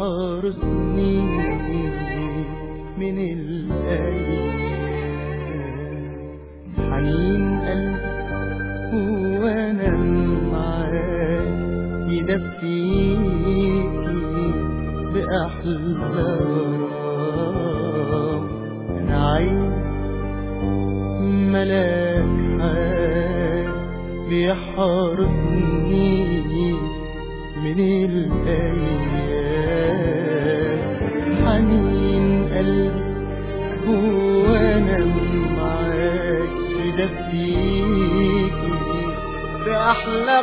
بيحرسني من الأيام حنين قلبي وأنا معاك يدفيكي بأحلى غرام أنا عايز ملاك حال بيحرسني من الأيام حنين قلبي وانا معاك يدفيكي بأحلى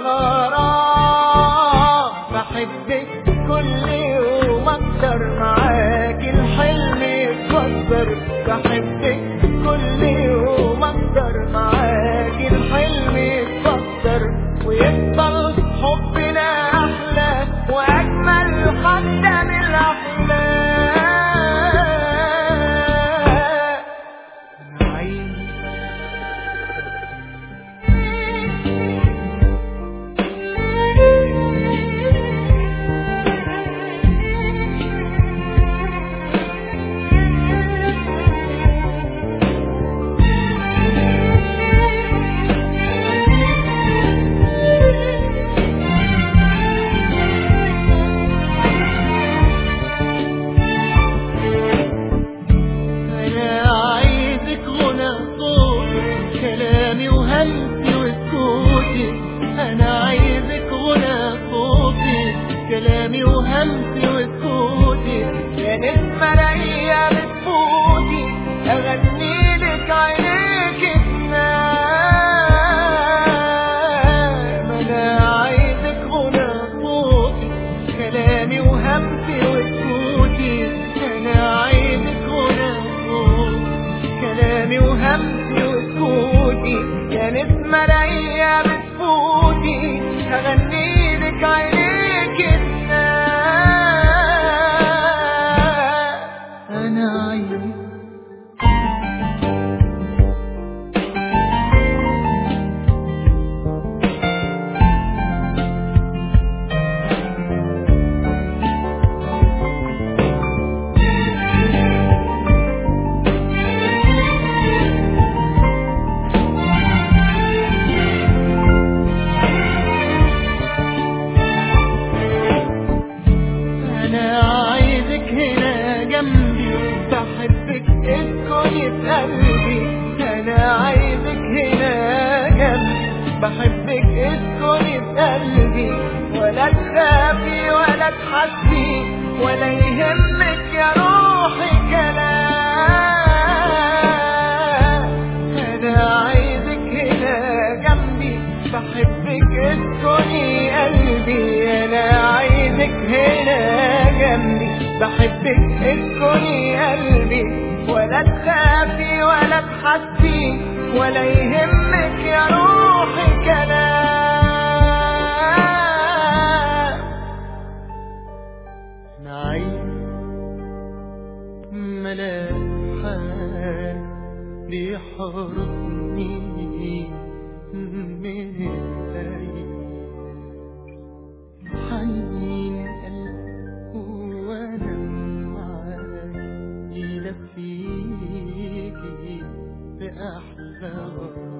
غرام بحبك كل يوم أكتر معاك الحلم يتفجر بحبك كل يوم أكتر معاك الحلم يتفجر ويفضل حبنا أحلى وأجمل حتى من الأحلام أنا عايز أنا عايزك غنى صوتي كلامي وهمسي وسكوتي أنا عايزك غنى صوتي كلامي وهمسي وسكوتي يا نسمة ليا بتفوتي أغني لك عينيك تنام أنا عايزك غنى صوتي كلامي وهمسي وسكوتي أنا عايزك غنى صوتي كلامي وهمسي وسكوتي يا نسمة ليا بتفوتي هغني لك عينيك تنام أنا عايز أنا عايزك هنا جنبي بحبك اسكني في قلبي أنا عايزك هنا جنبي بحبك اسكني في قلبي ولا تخافي ولا تحسي ولا يهمك يا روحي كلام أنا عايزك هنا جنبي بحبك اسكني قلبي أنا عايزك هنا جنبي بحبك اسكني قلبي ولا تخافي ولا تحسي ولا يهمك يا روحي كلام أنا عايز ملاك حال بيحرسني من الأيام حنين قلبي وأنا معاك يلفيكي بأحلى غرام